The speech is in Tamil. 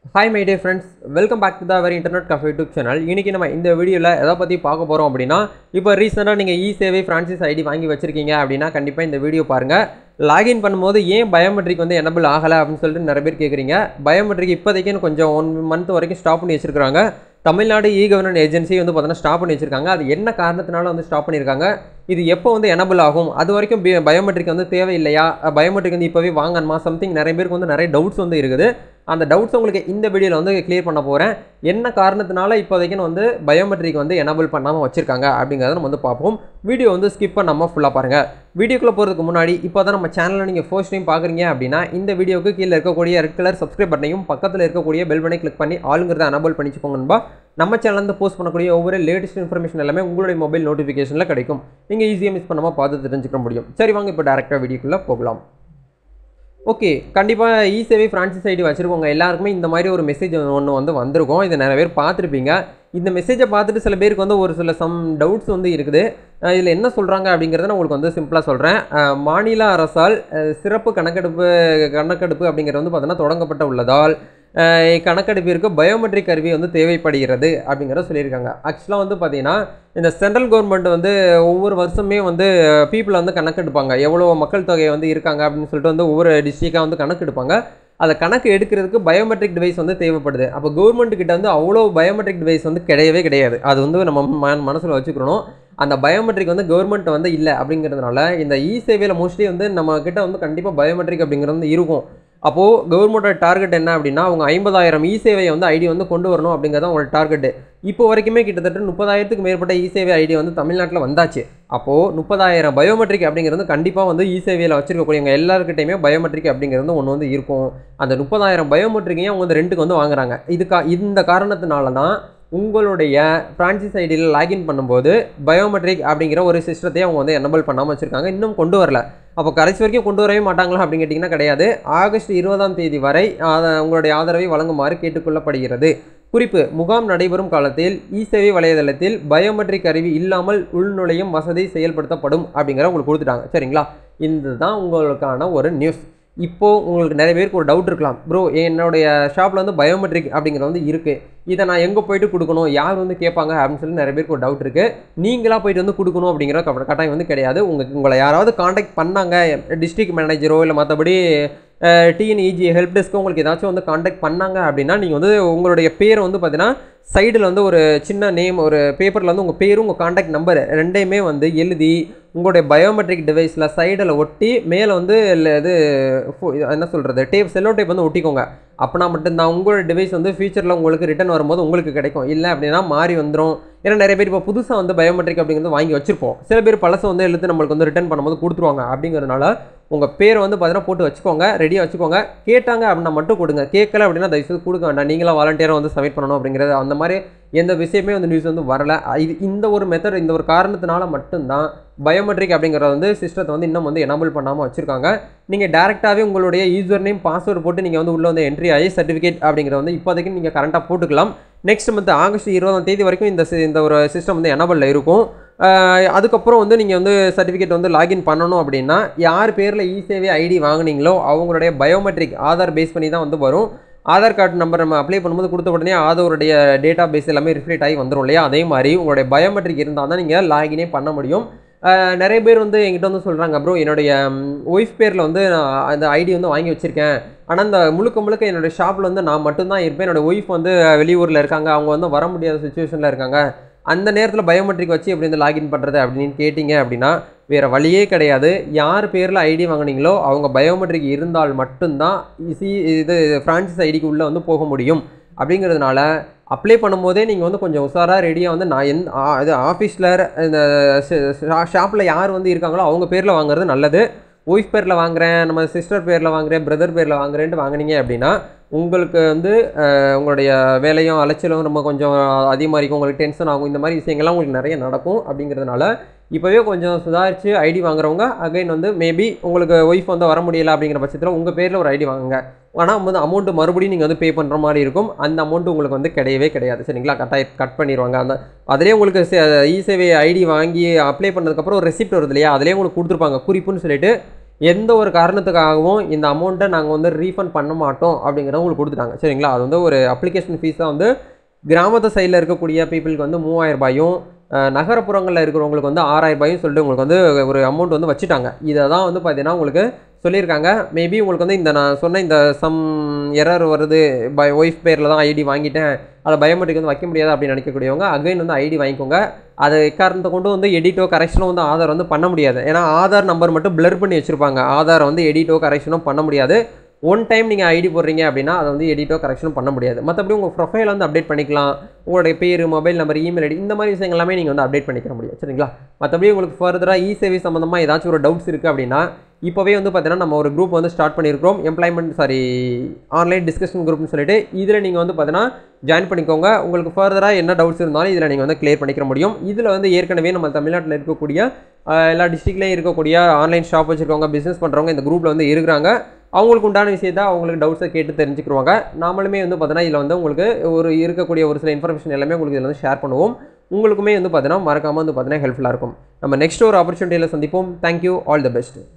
hi my dear friends welcome back to the very internet cafe YouTube channel இன்றைக்கி நம்ம இந்த வீடியோவில் எதை பற்றி பார்க்க போகிறோம் அப்படின்னா இப்போ ரீசெண்டாக நீங்கள் இ சேவை ஃப்ரான்சிஸ் ஐடி வாங்கி வச்சிருக்கீங்க அப்படின்னா கண்டிப்பாக இந்த வீடியோ பாருங்கள் லாகின் பண்ணும்போது ஏன் பயோமெட்ரிக் வந்து எனபிள் ஆகலை அப்படின்னு சொல்லிட்டு நிறைய பேர் கேட்குறீங்க பயோமெட்ரிக் இப்போதைக்குன்னு கொஞ்சம் ஒன் மந்த் வரைக்கும் ஸ்டாப் பண்ணி வச்சிருக்காங்க தமிழ்நாடு இ கவர்னன்ட் ஏஜென்சி வந்து பார்த்தீங்கன்னா ஸ்டாப் பண்ணி வச்சிருக்காங்க அது என்ன காரணத்தினால வந்து ஸ்டாப் பண்ணியிருக்காங்க இது எப்போ வந்து எனபிள் ஆகும் அது வரைக்கும் பயோமெட்ரிக் வந்து தேவையில்லையா பயோமெட்ரிக் வந்து இப்போவே வாங்கணுமா சம்திங் நிறைய பேருக்கு வந்து நிறைய டவுட்ஸ் வந்து இருக்குது அந்த டவுட்ஸ் உங்களுக்கு இந்த வீடியோவில் வந்து கிளியர் பண்ண போகிறேன் என்ன காரணத்தினால இப்போதைக்குன்னு வந்து பயோமெட்ரிக் வந்து எனபிள் பண்ணாமல் வச்சிருக்காங்க அப்படிங்கிறத நம்ம வந்து பார்ப்போம் வீடியோ வந்து ஸ்கிப் பண்ணாமல் ஃபுல்லாக பாருங்கள் வீடியோக்குள்ளே போகிறதுக்கு முன்னாடி இப்போ தான் நம்ம சேனலில் நீங்கள் ஃபர்ஸ்ட் டைம் பார்க்குறீங்க அப்படின்னா இந்த வீடியோக்கு கீழே இருக்கக்கூடிய ரெட் கலர் சப்ஸ்கிரைப் பட்டனையும் பக்கத்தில் இருக்கக்கூடிய பெல் பட்டனை கிளிக் பண்ணி ஆளுங்கிறத எனபிள் பண்ணிச்சுக்கோங்கன்பா நம்ம சேனல்லேருந்து போஸ்ட் பண்ணக்கூடிய ஒவ்வொரு லேட்டஸ்ட் இன்ஃபர்மேஷன் எல்லாமே உங்களுடைய மொபைல் நோட்டிஃபிகேஷனில் கிடைக்கும் நீங்கள் ஈஸியாக மிஸ் பண்ணாமல் பார்த்து தெரிஞ்சுக்க முடியும் சரி வாங்க இப்போ டேரெக்டாக வீடியோக்குள்ளே போகலாம் ஓகே கண்டிப்பாக இ சேவை ஃப்ரான்சிஸ் ஐடி வச்சுருக்கவங்க எல்லாருக்குமே இந்த மாதிரி ஒரு மெசேஜ் ஒன்று வந்து வந்திருக்கும் இதை நிறைய பேர் பார்த்துருப்பீங்க இந்த மெசேஜை பார்த்துட்டு சில பேருக்கு வந்து ஒரு சில சம் டவுட்ஸ் வந்து இருக்குது இதில் என்ன சொல்கிறாங்க அப்படிங்கிறத நான் உங்களுக்கு வந்து சிம்பிளாக சொல்கிறேன் மாநில அரசால் சிறப்பு கணக்கெடுப்பு கணக்கெடுப்பு அப்படிங்கிறது வந்து பார்த்தீங்கன்னா தொடங்கப்பட்ட உள்ளதால் கணக்கெடுப்பிற்கு பயோமெட்ரிக் கருவி வந்து தேவைப்படுகிறது அப்படிங்கிறத சொல்லியிருக்காங்க ஆக்சுவலாக வந்து பார்த்தீங்கன்னா இந்த சென்ட்ரல் கவர்மெண்ட் வந்து ஒவ்வொரு வருஷமே வந்து பீப்புளை வந்து கணக்கெடுப்பாங்க எவ்வளோ மக்கள் தொகை வந்து இருக்காங்க அப்படின்னு சொல்லிட்டு வந்து ஒவ்வொரு டிஸ்ட்ரிக்டாக வந்து கணக்கெடுப்பாங்க அதை கணக்கு எடுக்கிறதுக்கு பயோமெட்ரிக் டிவைஸ் வந்து தேவைப்படுது அப்போ கவர்மெண்ட் கிட்ட வந்து அவ்வளோ பயோமெட்ரிக் டிவைஸ் வந்து கிடையவே கிடையாது அது வந்து நம்ம ம மனசில் வச்சுக்கணும் அந்த பயோமெட்ரிக் வந்து கவர்மெண்ட் வந்து இல்லை அப்படிங்கிறதுனால இந்த இ சேவையில் மோஸ்ட்லி வந்து நம்ம கிட்ட வந்து கண்டிப்பாக பயோமெட்ரிக் அப்படிங்கிறது வந்து இருக்கும் அப்போது கவர்மெண்ட்டோட டார்கெட் என்ன அப்படின்னா அவங்க ஐம்பதாயிரம் இ சேவையை வந்து ஐடி வந்து கொண்டு வரணும் அப்படிங்கிறது அவங்களோட டார்கெட்டு இப்போ வரைக்குமே கிட்டத்தட்ட முப்பதாயிரத்துக்கு மேற்பட்ட இ சேவை ஐடி வந்து தமிழ்நாட்டில் வந்தாச்சு அப்போது முப்பதாயிரம் பயோமெட்ரிக் அப்படிங்கிறது கண்டிப்பாக வந்து இ சேவையில் வச்சிருக்கக்கூடியவங்க எல்லாருக்கிட்டையுமே பயோமெட்ரிக் அப்படிங்கிறது ஒன்று வந்து இருக்கும் அந்த முப்பதாயிரம் பயோமெட்ரிக்கையும் அவங்க வந்து ரெண்டுக்கு வந்து வாங்குறாங்க இதுக்கா இந்த காரணத்தினால தான் உங்களுடைய ஃப்ரான்சிஸ் ஐடியில் லாகின் பண்ணும்போது பயோமெட்ரிக் அப்படிங்கிற ஒரு சிஸ்டத்தை அவங்க வந்து எனபிள் பண்ணாமல் வச்சுருக்காங்க இன்னும் கொண்டு வரல அப்போ கடைசி வரைக்கும் கொண்டு வரவே மாட்டாங்களா அப்படின்னு கேட்டிங்கன்னா கிடையாது ஆகஸ்ட் இருபதாம் தேதி வரை உங்களுடைய ஆதரவை வழங்குமாறு கேட்டுக்கொள்ளப்படுகிறது குறிப்பு முகாம் நடைபெறும் காலத்தில் இ சேவை வலைதளத்தில் பயோமெட்ரிக் கருவி இல்லாமல் உள்நுழையும் வசதி செயல்படுத்தப்படும் அப்படிங்கிற உங்களுக்கு கொடுத்துட்டாங்க சரிங்களா இதுதான் உங்களுக்கான ஒரு நியூஸ் இப்போது உங்களுக்கு நிறைய பேருக்கு ஒரு டவுட் இருக்கலாம் ப்ரோ என்னுடைய ஷாப்பில் வந்து பயோமெட்ரிக் அப்படிங்கிறது வந்து இருக்குது இதை நான் எங்கே போயிட்டு கொடுக்கணும் யார் வந்து கேட்பாங்க அப்படின்னு சொல்லி நிறைய பேருக்கு ஒரு டவுட் இருக்குது நீங்களாக போயிட்டு வந்து கொடுக்கணும் அப்படிங்கிற கட்டாயம் வந்து கிடையாது உங்கள் உங்களை யாராவது காண்டாக்ட் பண்ணாங்க டிஸ்ட்ரிக்ட் மேனேஜரோ இல்லை மற்றபடி டிஎன்இஜி ஹெல்ப் டெஸ்க்கோ உங்களுக்கு ஏதாச்சும் வந்து காண்டாக்ட் பண்ணாங்க அப்படின்னா நீங்கள் வந்து உங்களுடைய பேர் வந்து பார்த்தீங்கன்னா சைடில் வந்து ஒரு சின்ன நேம் ஒரு பேப்பரில் வந்து உங்கள் பேரும் உங்கள் காண்டாக்ட் நம்பர் ரெண்டையுமே வந்து எழுதி உங்களுடைய பயோமெட்ரிக் டிவைஸில் சைடில் ஒட்டி மேலே வந்து இது என்ன சொல்கிறது டேப் செல்லோ டேப் வந்து ஒட்டிக்கோங்க அப்படின்னா மட்டும்தான் உங்களோட டிவைஸ் வந்து ஃபியூச்சரில் உங்களுக்கு ரிட்டன் வரும்போது உங்களுக்கு கிடைக்கும் இல்லை அப்படின்னா மாறி வந்துடும் ஏன்னா நிறைய பேர் இப்போ புதுசாக வந்து பயோமெட்ரிக் அப்படிங்கிறது வாங்கி வச்சிருப்போம் சில பேர் பழசை வந்து எழுத்து நம்மளுக்கு வந்து ரிட்டன் பண்ணும்போது கொடுத்துருவாங்க அப்படிங்கிறதுனால உங்கள் பேரை வந்து பார்த்தீங்கன்னா போட்டு வச்சுக்கோங்க ரெடியாக வச்சுக்கோங்க கேட்டாங்க அப்படின்னா மட்டும் கொடுங்க கேட்கல அப்படின்னா தயவுசெய்து கொடுக்க வேண்டாம் நீங்களாம் வாலண்டியராக வந்து சப்மிட் பண்ணணும் அப்படிங்கிறது அந்த மாதிரி எந்த விஷயமே வந்து நியூஸ் வந்து வரல இது இந்த ஒரு மெத்தட் இந்த ஒரு காரணத்தினால மட்டும்தான் பயோமெட்ரிக் அப்படிங்கிறத வந்து சிஸ்டத்தை வந்து இன்னும் வந்து எனபிள் பண்ணாமல் வச்சுருக்காங்க நீங்கள் டேரெக்டாகவே உங்களுடைய யூசர் நேம் பாஸ்வேர்டு போட்டு நீங்கள் வந்து உள்ளே வந்து என்ட்ரி ஆகி சர்டிஃபிகேட் அப்படிங்கிறத வந்து இப்போதைக்கு நீங்கள் கரண்ட்டாக போட்டுக்கலாம் நெக்ஸ்ட் மந்த் ஆகஸ்ட் இருபதாம் தேதி வரைக்கும் இந்த இந்த ஒரு சிஸ்டம் வந்து எனபிளில் இருக்கும் அதுக்கப்புறம் வந்து நீங்கள் வந்து சர்டிஃபிகேட் வந்து லாகின் பண்ணணும் அப்படின்னா யார் பேரில் இ சேவை ஐடி வாங்கினீங்களோ அவங்களுடைய பயோமெட்ரிக் ஆதார் பேஸ் பண்ணி தான் வந்து வரும் ஆதார் கார்டு நம்பர் நம்ம அப்ளை பண்ணும்போது கொடுத்த உடனே ஆதாருடைய டேட்டா பேஸ் எல்லாமே ரிஃப்ளெக்ட் ஆகி வந்துடும் இல்லையா அதே மாதிரி உங்களுடைய பயோமெட்ரிக் இருந்தால் தான் நீங்கள் லாகினே பண்ண முடியும் நிறைய பேர் வந்து எங்கிட்ட வந்து சொல்கிறாங்க ப்ரோ என்னுடைய ஒய்ஃப் பேரில் வந்து நான் அந்த ஐடி வந்து வாங்கி வச்சுருக்கேன் ஆனால் அந்த முழுக்க முழுக்க என்னுடைய ஷாப்பில் வந்து நான் மட்டும்தான் இருப்பேன் என்னோடய ஒய்ஃப் வந்து வெளியூரில் இருக்காங்க அவங்க வந்து வர முடியாத சுச்சுவேஷனில் இருக்காங்க அந்த நேரத்தில் பயோமெட்ரிக் வச்சு எப்படி வந்து லாகின் பண்ணுறது அப்படின்னு கேட்டிங்க அப்படின்னா வேறு வழியே கிடையாது யார் பேரில் ஐடி வாங்கினீங்களோ அவங்க பயோமெட்ரிக் இருந்தால் மட்டும்தான் சி இது ஃப்ரான்சிஸ் ஐடிக்கு உள்ளே வந்து போக முடியும் அப்படிங்கிறதுனால அப்ளை பண்ணும்போதே நீங்கள் வந்து கொஞ்சம் உஷாராக ரெடியாக வந்து நான் எந் இது ஆஃபீஸில் இந்த ஷாப்பில் யார் வந்து இருக்காங்களோ அவங்க பேரில் வாங்குறது நல்லது ஒய்ஃப் பேரில் வாங்குறேன் நம்ம சிஸ்டர் பேரில் வாங்குறேன் பிரதர் பேரில் வாங்குறேன்ட்டு வாங்கினீங்க அப்படின்னா உங்களுக்கு வந்து உங்களுடைய வேலையும் அலைச்சலும் ரொம்ப கொஞ்சம் அதிகமாக இருக்கும் உங்களுக்கு டென்ஷன் ஆகும் இந்த மாதிரி விஷயங்கள்லாம் உங்களுக்கு நிறைய நடக்கும் அப்படிங்கிறதுனால இப்போவே கொஞ்சம் சுதாரித்து ஐடி வாங்குறவங்க அகைன் வந்து மேபி உங்களுக்கு ஒய்ஃப் வந்து வர முடியல அப்படிங்கிற பட்சத்தில் உங்கள் பேரில் ஒரு ஐடி வாங்குங்க ஆனால் வந்து அமௌண்ட்டு மறுபடியும் நீங்கள் வந்து பே பண்ணுற மாதிரி இருக்கும் அந்த அமௌண்ட்டு உங்களுக்கு வந்து கிடையவே கிடையாது சரிங்களா கட்டாய கட் பண்ணிடுவாங்க அந்த அதிலே உங்களுக்கு இ சேவை ஐடி வாங்கி அப்ளை பண்ணதுக்கப்புறம் ஒரு ரெசிப்ட் வருது இல்லையா அதிலே உங்களுக்கு கொடுத்துருப்பாங்க குறிப்புன்னு சொல்லிட்டு எந்த ஒரு காரணத்துக்காகவும் இந்த அமௌண்ட்டை நாங்கள் வந்து ரீஃபண்ட் பண்ண மாட்டோம் அப்படிங்கிறத உங்களுக்கு கொடுத்துட்டாங்க சரிங்களா அது வந்து ஒரு அப்ளிகேஷன் ஃபீஸாக வந்து கிராமத்து சைடில் இருக்கக்கூடிய பீப்புளுக்கு வந்து மூவாயிரம் ரூபாயும் அஹ், நகரப்புறங்களில் இருக்கிறவங்களுக்கு வந்து ஆறாயிரம் ரூபாயும் சொல்லிட்டு உங்களுக்கு வந்து ஒரு அமௌண்ட் வந்து வச்சுட்டாங்க இதை தான் வந்து பார்த்தீங்கன்னா உங்களுக்கு சொல்லியிருக்காங்க மேபி உங்களுக்கு வந்து இந்த நான் சொன்ன இந்த சம் எரர் வருது பை ஒய்ஃப் பேரில் தான் ஐடி வாங்கிட்டேன் அதை பயோமெட்ரிக் வந்து வைக்க முடியாது அப்படின்னு நினைக்கக்கூடியவங்க அகைன் வந்து ஐடி வாங்கிக்கோங்க அது காரணத்தை கொண்டு வந்து எடிட்டோ கரெக்ஷனோ வந்து ஆதார் வந்து பண்ண முடியாது ஏன்னா ஆதார் நம்பர் மட்டும் பிளர் பண்ணி வச்சுருப்பாங்க ஆதாரை வந்து எடிட்டோ கரெக்ஷனோ பண்ண முடியாது ஒன் டைம் நீங்கள் ஐடி போடுறீங்க அப்படின்னா அதை வந்து எடிட்டோ கரெக்ஷனும் பண்ண முடியாது மற்றபடி உங்கள் ப்ரொஃபைல் வந்து அப்டேட் பண்ணிக்கலாம் உங்களுடைய பேர் மொபைல் நம்பர் இமெயில் ஐடி இந்த மாதிரி விஷயங்கள் எல்லாமே நீங்கள் வந்து அப்டேட் பண்ணிக்க முடியும் சரிங்களா மற்றபடி உங்களுக்கு ஃபர்தராக இ சேவை சம்மந்தமாக ஏதாச்சும் ஒரு டவுட்ஸ் இருக்குது அப்படின்னா இப்போவே வந்து பார்த்தீங்கன்னா நம்ம ஒரு குரூப் வந்து ஸ்டார்ட் பண்ணியிருக்கிறோம் எம்ப்ளாய்மெண்ட் சாரி ஆன்லைன் டிஸ்கஷன் குரூப்னு சொல்லிட்டு இதில் நீங்கள் வந்து பார்த்தீங்கன்னா ஜாயின் பண்ணிக்கோங்க உங்களுக்கு ஃபர்தராக என்ன டவுட்ஸ் இருந்தாலும் இதில் நீங்கள் வந்து கிளியர் பண்ணிக்க முடியும் இதில் வந்து ஏற்கனவே நம்ம தமிழ்நாட்டில் இருக்கக்கூடிய ஆஹ், எல்லா டிஸ்ட்ரிக்ட்லேயும் இருக்கக்கூடிய ஆன்லைன் ஷாப் வச்சுருக்கவங்க பிஸ்னஸ் பண்ணுறவங்க இந்த குரூப்பில் வந்து இருக்கிறாங்க அவங்களுக்கு உண்டான விஷயத்த அவங்களுக்கு டவுட்ஸை கேட்டு தெரிஞ்சுக்கிடுவாங்க நாமளுமே வந்து பார்த்தீங்கன்னா இதில் வந்து உங்களுக்கு ஒரு இருக்கக்கூடிய ஒரு சில இன்ஃபர்மேஷன் எல்லாமே உங்களுக்கு இதில் வந்து ஷேர் பண்ணுவோம் உங்களுக்குமே வந்து பார்த்தீங்கன்னா மறக்காமல் வந்து பார்த்தீங்கன்னா ஹெல்ப்ஃபுல்லாக இருக்கும் நம்ம நெக்ஸ்ட் ஒரு ஆப்பர்ச்சுனிட்டியில் சந்திப்போம் தேங்க்யூ ஆல் தி பெஸ்ட்